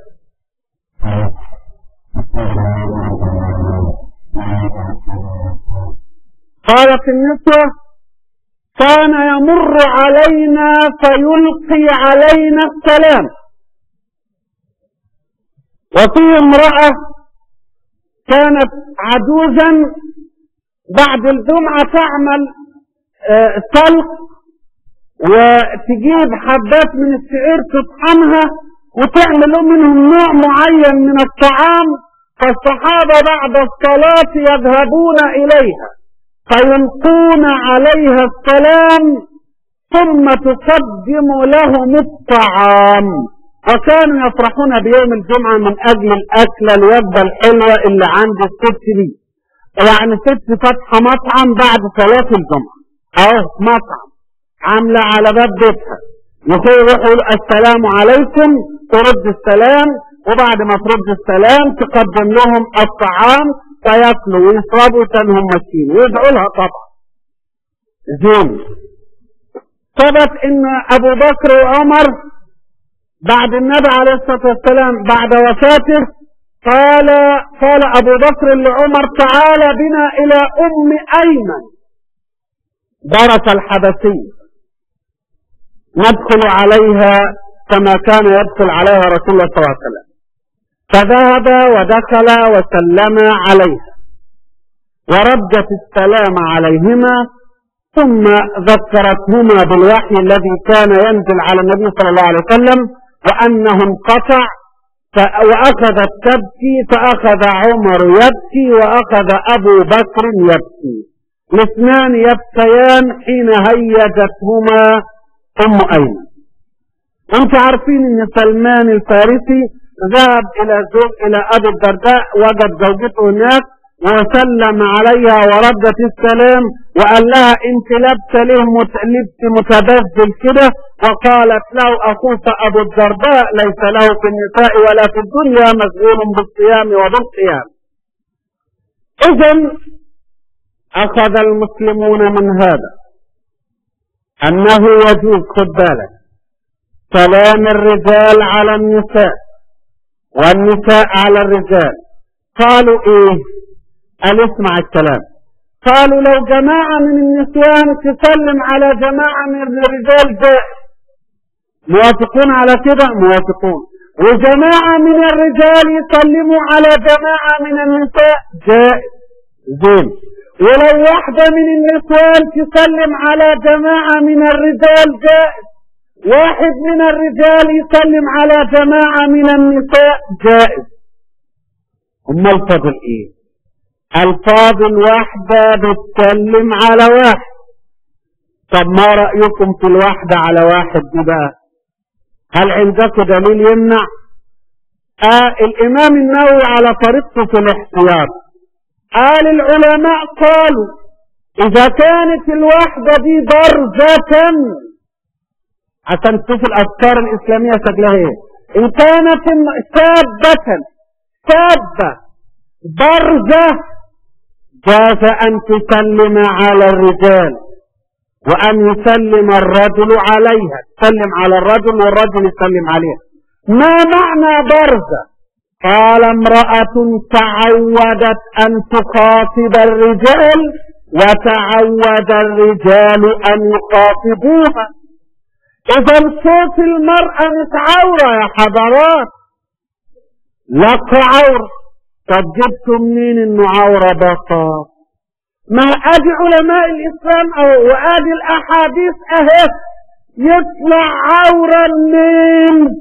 قالت النسوة كان يمر علينا فيلقي علينا السلام وفي امرأة كانت عجوزا بعد الجمعة تعمل آه، سلق وتجيب حبات من الشعير تطحنها وتعمل منهم نوع معين من الطعام فالصحابة بعد الصلاة يذهبون إليها فيلقون عليها السلام ثم تقدم لهم الطعام وكانوا يفرحون بيوم الجمعة من أجل الأكلة الوجبة الحلوة اللي عند الست دي يعني ست فاتحة مطعم بعد صلاة الجمعة أهو مطعم عاملة على باب بيتها يروحوا يقولوا السلام عليكم ترد السلام وبعد ما ترد السلام تقدم لهم الطعام فياكلوا ويشربوا تنهم ماشيين ويدعوا لها طبعا زين ثبت ان ابو بكر وعمر بعد النبي عليه الصلاه والسلام بعد وفاته قال قال ابو بكر لعمر تعال بنا الى ام ايمن بركه الحبشي ندخل عليها كما كان يدخل عليها رسول الله صلى الله عليه وسلم فذهب ودخل وسلم عليها وردت السلام عليهما ثم ذكرتهما بالوحي الذي كان ينزل على النبي صلى الله عليه وسلم وأنه انقطع وأخذت تبكي فأخذ عمر يبكي وأخذ أبو بكر يبكي الاثنان يبكيان حين هيجتهما أم أيمن أنت عارفين أن سلمان الفارسي ذهب إلى زوج إلى أبي الدرداء وجد زوجته هناك وسلم عليها وردت السلام وقال لها انت لبت ليه لبت متبذل كده وقالت له اخوك ابو الدرداء ليس له في النساء ولا في الدنيا مشغول بالصيام وبالقيام اذا اخذ المسلمون من هذا انه يجوز خد بالك كلام الرجال على النساء والنساء على الرجال قالوا ايه قال اسمع الكلام قالوا لو جماعة من النسوان تسلم على جماعة من الرجال جائز موافقون على كده موافقون وجماعة من الرجال يسلموا على جماعة من النساء جائز زين ولو واحدة من النسوان تسلم على جماعة من الرجال جائز واحد من الرجال يسلم على جماعة من النساء جائز أما الفضل إيه الفاظ واحدة بتسلم على واحد طب ما رأيكم في الواحدة على واحد دي بقى هل عندكم دليل يمنع آه الإمام النووي على طريقته في الاحتياط قال العلماء قالوا إذا كانت الواحدة دي برزة عشان تشوف الأفكار الإسلامية شكلها إيه إن كانت شابة شابة برزة جاز أن تسلم على الرجال وأن يسلم الرجل عليها تسلم على الرجل والرجل يسلم عليها ما معنى برزة قال امرأة تعودت أن تخاطب الرجال وتعود الرجال أن يخاطبوها إذا صوت المرأة مش عورة يا حضرات لك عورة طب جبتوا منين انه عورة بطا ما ادي علماء الاسلام او وادي الاحاديث اهي يطلع عورة منين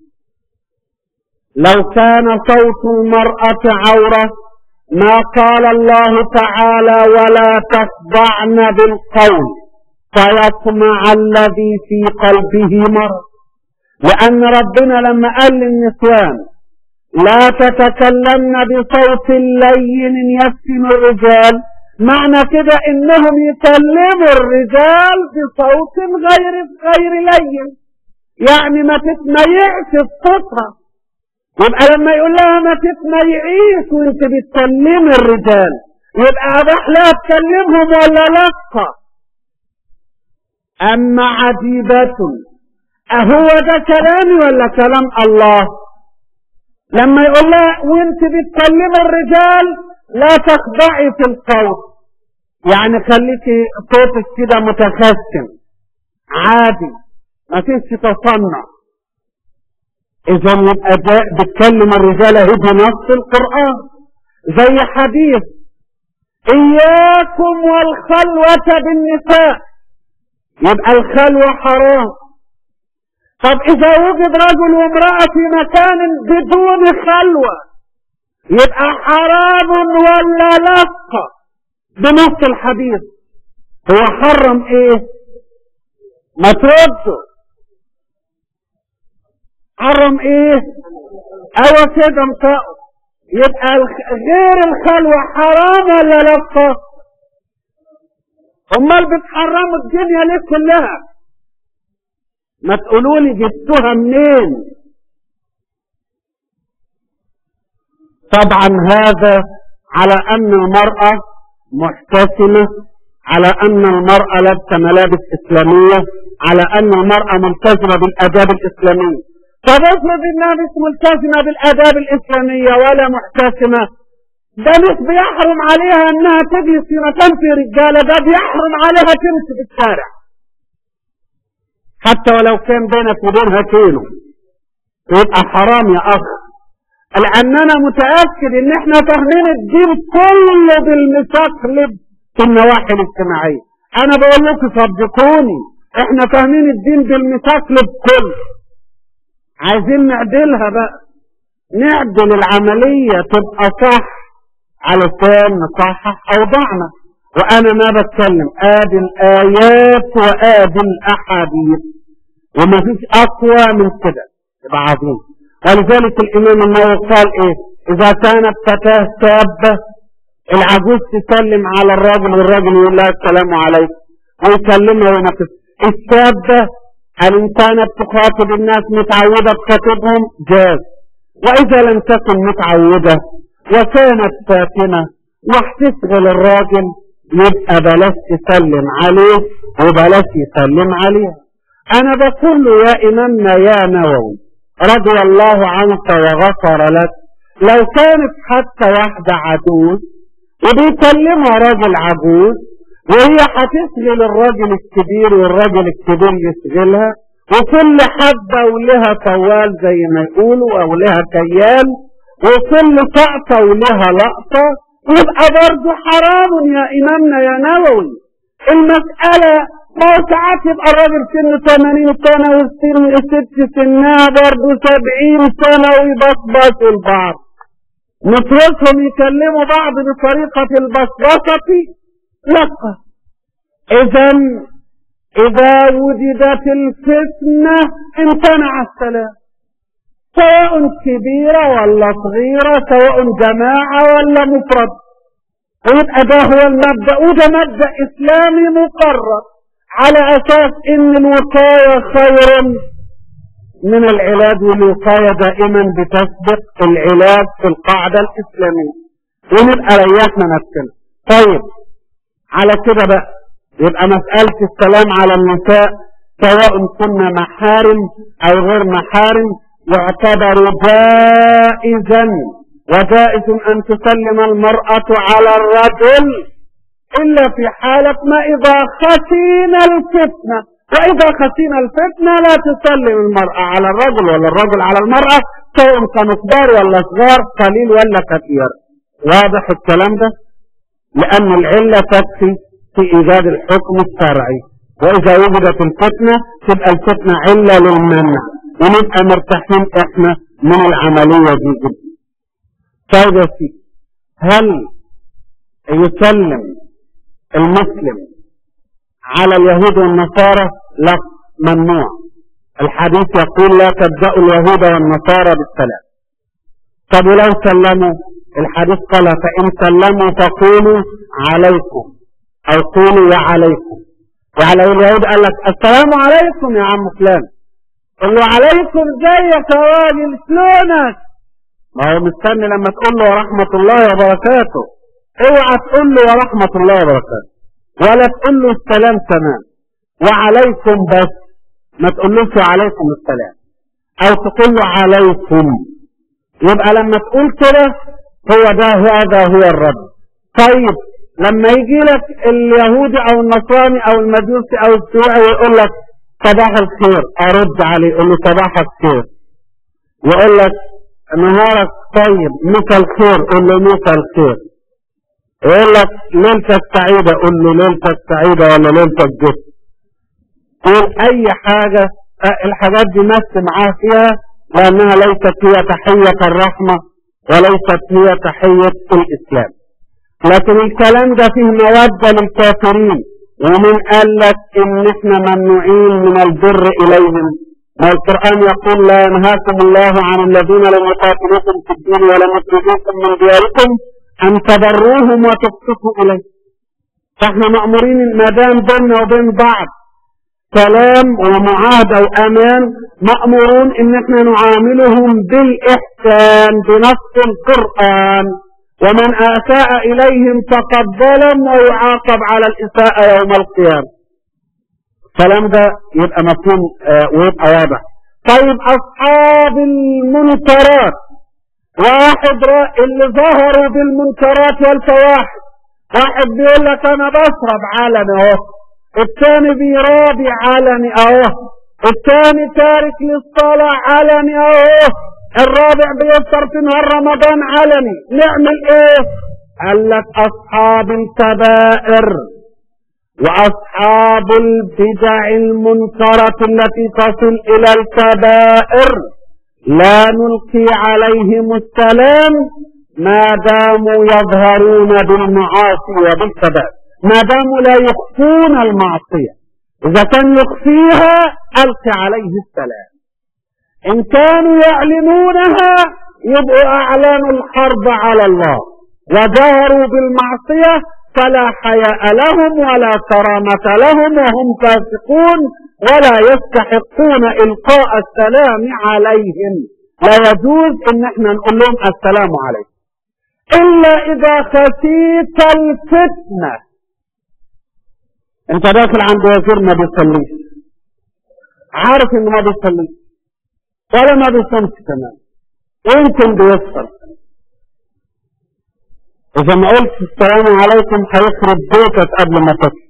لو كان صوت المرأة عورة ما قال الله تعالى ولا تخضعن بالقول فيطمع الذي في قلبه مرض لأن ربنا لما قال للنسوان لا تتكلمن بصوت لين يفتن الرجال معنى كده انهم يكلموا الرجال بصوت غير غير لين يعني ما تتميعش بصوتها يبقى لما يقول لها ما تتميعيش وانت بتكلمي الرجال يبقى اباح لها تكلمهم ولا لا اما عجيبة أهو ده كلامي ولا كلام الله لما يقول لها وانت بتكلم الرجال لا تخضعي في القول يعني خليكي صوتك كده متخشن عادي ما فيش تصنع اذا يبقى ده بتكلم الرجال اهي بنص القرآن زي حديث اياكم والخلوة بالنساء يبقى الخلوة حرام طب اذا وجد رجل وامرأة في مكان بدون خلوة يبقى حرام ولا لق بنص الحديث هو حرم ايه ما ترده حرم ايه ايوه كده انطقوا يبقى غير الخلوة حرام ولا لق امال بتحرموا الدنيا ليه كلها ما تقولوا لي جبتوها منين طبعا هذا على ان المرأة محتسمة على ان المرأة لابسة ملابس اسلامية على ان المرأة ملتزمة بالاداب الاسلامية طب افرض انها مش ملتزمة بالاداب الاسلامية ولا محتسمة ده مش بيحرم عليها انها تجلس في مكان في رجالة ده بيحرم عليها تمشي في الشارع حتى ولو كان بينك وبينها كيلو يبقى حرام يا اخ لان انا متاكد ان احنا فاهمين الدين كله بالمثقلب في النواحي الاجتماعيه انا بقول لكم صدقوني احنا فاهمين الدين بالمثقلب كله عايزين نعدلها بقى نعدل العمليه تبقى صح علشان نصحح اوضاعنا وانا ما بتكلم ادي الايات وادي الاحاديث وما فيش اقوى من كده يبقى عظيم ولذلك الامام النووي قال ايه اذا كانت فتاه شابه العجوز تسلم على الراجل والراجل يقول لها السلام عليكم ويكلمها وينقص الشابه ان كانت تخاطب الناس متعوده تخاطبهم جاز واذا لم تكن متعوده وكانت ساكنه وهتشغل الراجل يبقى بلاش تسلم عليه وبلاش يسلم عليها انا بقول له يا امامنا يا نووي رضي الله عنك وغفر لك لو كانت حتى واحدة عجوز وبيكلمها راجل عجوز وهي هتشغل الراجل الكبير والراجل الكبير يشغلها وكل حبة ولها طوال زي ما يقولوا او لها كيال وكل سقطة ولها لقطة يبقى برضه حرام يا إمامنا يا نووي المسألة ما هو ساعات يبقى الراجل سنه 80 سنة والسن الست سنها برضه 70 سنة ويبصبصوا البعض نتركهم يكلموا بعض بطريقة البصبصة لا إذا إذا وجدت الفتنة امتنع السلام سواء كبيرة ولا صغيرة سواء جماعة ولا مفرد ويبقى ده هو المبدأ وده مبدأ إسلامي مقرر على أساس إن الوقاية خير من العلاج والوقاية دائما بتسبق العلاج في القاعدة الإسلامية ونبقى ريحنا نفسنا طيب على كده بقى يبقى مسألة السلام على النساء سواء كنا محارم أو غير محارم يعتبر جائزا وجائز أن تسلم المرأة على الرجل إلا في حالة ما إذا خشينا الفتنة وإذا خشينا الفتنة لا تسلم المرأة على الرجل ولا الرجل على المرأة سواء كان كبار ولا صغار قليل ولا كثير واضح الكلام ده لأن العلة تكفي في إيجاد الحكم الشرعي وإذا وجدت الفتنة تبقى الفتنة علة للمنع ونبقى مرتاحين احنا من العملية دي جدا طيب يا سيدي هل يسلم المسلم على اليهود والنصارى لا ممنوع الحديث يقول لا تبدأوا اليهود والنصارى بالسلام طب ولو سلموا الحديث قال فإن سلموا فقولوا عليكم أو قولوا وعليكم وعلى اليهود قال لك السلام عليكم يا عم فلان قل له عليكم زيك يا راجل شلونك ما هو مستني لما تقول له ورحمة الله وبركاته اوعى تقول له ورحمة الله وبركاته ولا تقول له السلام تمام وعليكم بس ما تقولوش عليكم السلام او تقول له عليكم يبقى لما تقول كده هو ده هذا هو الرد طيب لما يجي لك اليهودي او النصراني او المجوسي او الشيوعي ويقول لك صباح الخير ارد عليه يقول له صباح الخير يقول لك نهارك طيب مسا الخير قول له مسا الخير يقول لك ليلتك سعيدة قول له ليلتك سعيدة ولا ليلتك جد قول اي حاجة الحاجات دي مس معاه فيها لانها ليست هي تحية الرحمة وليست هي تحية الاسلام لكن الكلام ده فيه مودة للكافرين ومن قال لك ان احنا ممنوعين من البر اليهم ما القرآن يقول لا ينهاكم الله عن الذين لم يقاتلوكم في الدين ولم يخرجوكم من دياركم ان تبروهم وتقسطوا اليه فاحنا مأمورين ما دام بيننا وبين بعض سلام ومعاهدة وامان مأمورون ان احنا نعاملهم بالاحسان بنص القرآن ومن اساء اليهم فقد ظلم ويعاقب على الاساءة يوم القيامة الكلام ده يبقى مفهوم آه ويبقى واضح طيب اصحاب المنكرات واحد اللي ظهروا بالمنكرات والفواحش واحد بيقول لك انا بشرب علني اهو الثاني بيرابي علني اهو الثاني تارك للصلاة علني اهو الرابع بيفطر في نهار رمضان علني نعمل ايه قال لك اصحاب الكبائر واصحاب البدع المنكرة التي تصل الى الكبائر لا نلقي عليهم السلام ما داموا يظهرون بالمعاصي وبالكبائر ما داموا لا يخفون المعصية اذا كان يخفيها القي عليه السلام ان كانوا يعلنونها يبقوا اعلنوا الحرب على الله وجهروا بالمعصية فلا حياء لهم ولا كرامة لهم وهم فاسقون ولا يستحقون القاء السلام عليهم لا يجوز ان احنا نقول لهم السلام عليكم الا اذا خشيت الفتنة انت داخل عند وزير ما بيصليش عارف انه ما بيصليش ولا ما بيصومش كمان يمكن بيفطر إذا ما قلت السلام عليكم هيخرب بيتك قبل ما تطلع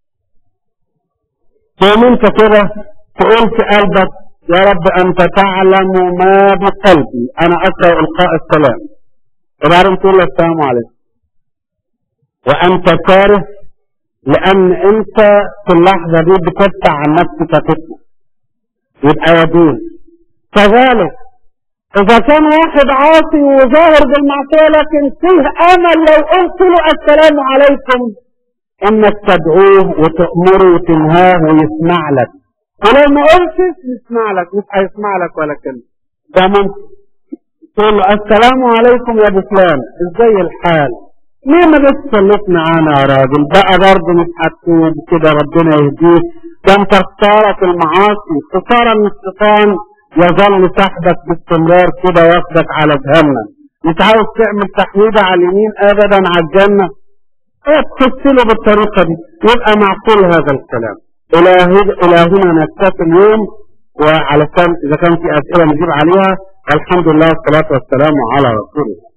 تقوم أنت كده تقول في قلبك يا رب أنت تعلم ما بقلبي أنا أقرأ إلقاء السلام وبعدين تقول له السلام عليكم وأنت كاره لأن أنت في اللحظة دي بتدفع عن نفسك تطلع يبقى يدين كذلك إذا كان واحد عاصي وظاهر بالمعصية لكن فيه أمل لو قلت له السلام عليكم إنك تدعوه وتأمره وتنهاه ويسمع لك ولو ما قلتش يسمع لك مش هيسمع لك ولا كلمة ده ممكن تقول له السلام عليكم يا ابو فلان ازاي الحال ليه ما جيتش صليت معانا يا راجل بقى برضه مش هتتوب كده ربنا يهديك ده انت خسارة المعاصي خسارة ان الشيطان يظل سحبك باستمرار كده ياخدك على جهنم مش عاوز تعمل تحويدة على اليمين ابدا على الجنة ايه تخش له بالطريقة دي يبقى معقول هذا الكلام الى الى هنا نكتفي اليوم وعلشان اذا كان في اسئلة نجيب عليها الحمد لله والصلاة والسلام على رسول الله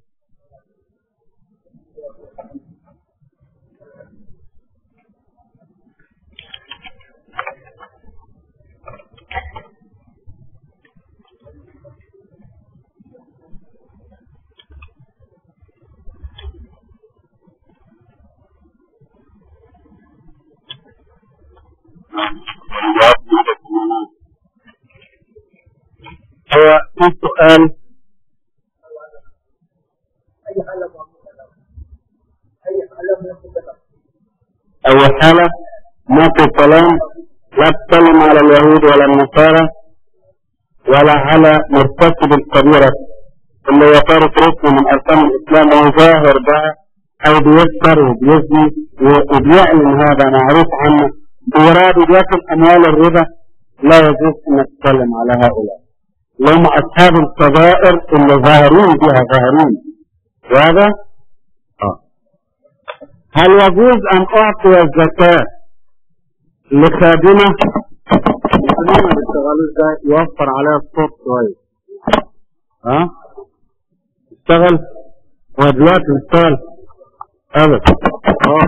هو في سؤال أول حالة ما في كلام لا تتكلم على اليهود ولا النصارى ولا على مرتكب الكبيرة اللي هو تارك ركن من أركان الإسلام وهو ظاهر بقى أو بيسكر وبيزني وبيعلن هذا معروف عنه بيراد بياكل أموال الربا لا يجوز أن تتكلم على هؤلاء هم أصحاب الكبائر اللي ظاهرين بها ظاهرين وهذا آه. هل يجوز أن أعطي الزكاة لخادمة القديم ما بيشتغلوش ده يوفر عليها الصوت شوية ها اشتغل هو دلوقتي بيشتغل ابدا اه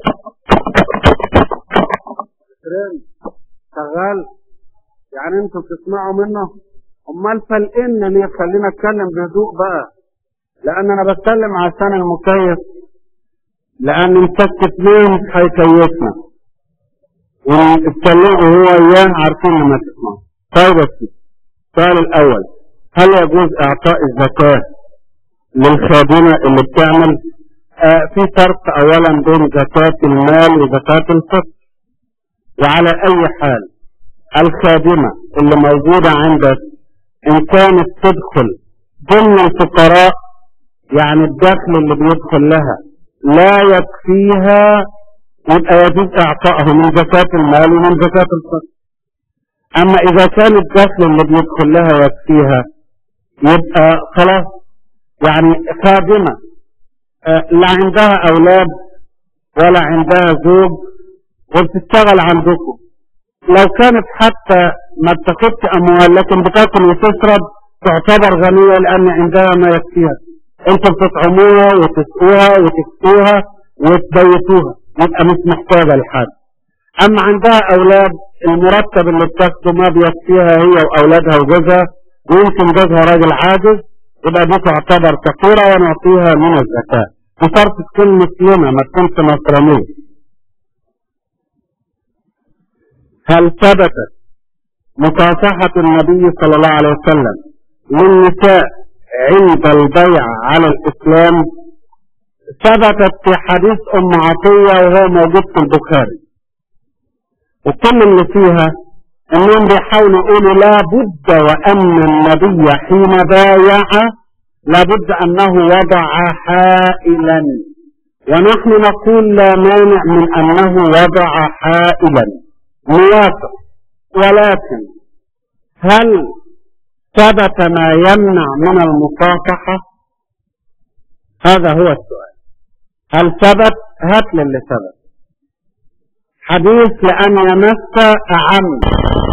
شغال يعني انتوا بتسمعوا منه امال فلقنا ليه خلينا اتكلم بهدوء بقى لان انا بتكلم عشان المكيف لان مسكت مين هيكيفنا واتكلموا هو اياه عارفين لما تسمعوا طيب يا سيدي السؤال الاول هل يجوز اعطاء الزكاه للخادمه اللي بتعمل آه في فرق اولا بين زكاه المال وزكاه الفطر وعلى اي حال الخادمه اللي موجوده عندك ان كانت تدخل ضمن الفقراء يعني الدخل اللي بيدخل لها لا يكفيها يبقى يجوز اعطائها من زكاة المال ومن زكاة الفطر اما اذا كان الدخل اللي بيدخل لها يكفيها يبقى خلاص يعني خادمة آه لا عندها اولاد ولا عندها زوج وبتشتغل عندكم لو كانت حتى ما بتاخدش اموال لكن بتاكل وتشرب تعتبر غنية لان عندها ما يكفيها انتوا بتطعموها وتسقوها وتكسوها وتبيتوها يبقى مش محتاجة لحد اما عندها اولاد المرتب اللي بتاخده ما بيكفيها هي واولادها وجوزها ويمكن جوزها راجل عاجز يبقى دي تعتبر كثيرة ونعطيها من الزكاة بشرط تكون مسلمة ما تكونش نصرانية هل ثبتت مصافحة النبي صلى الله عليه وسلم للنساء عند البيع على الإسلام ثبتت في حديث أم عطية وهو موجود في البخاري وكل اللي فيها انهم بيحاولوا يقولوا لابد وان النبي حين بايع لابد انه وضع حائلا ونحن نقول لا مانع من انه وضع حائلا نوافق ولكن هل ثبت ما يمنع من المصافحة هذا هو السؤال هل ثبت هات لي اللي ثبت حديث لأن يمس أعم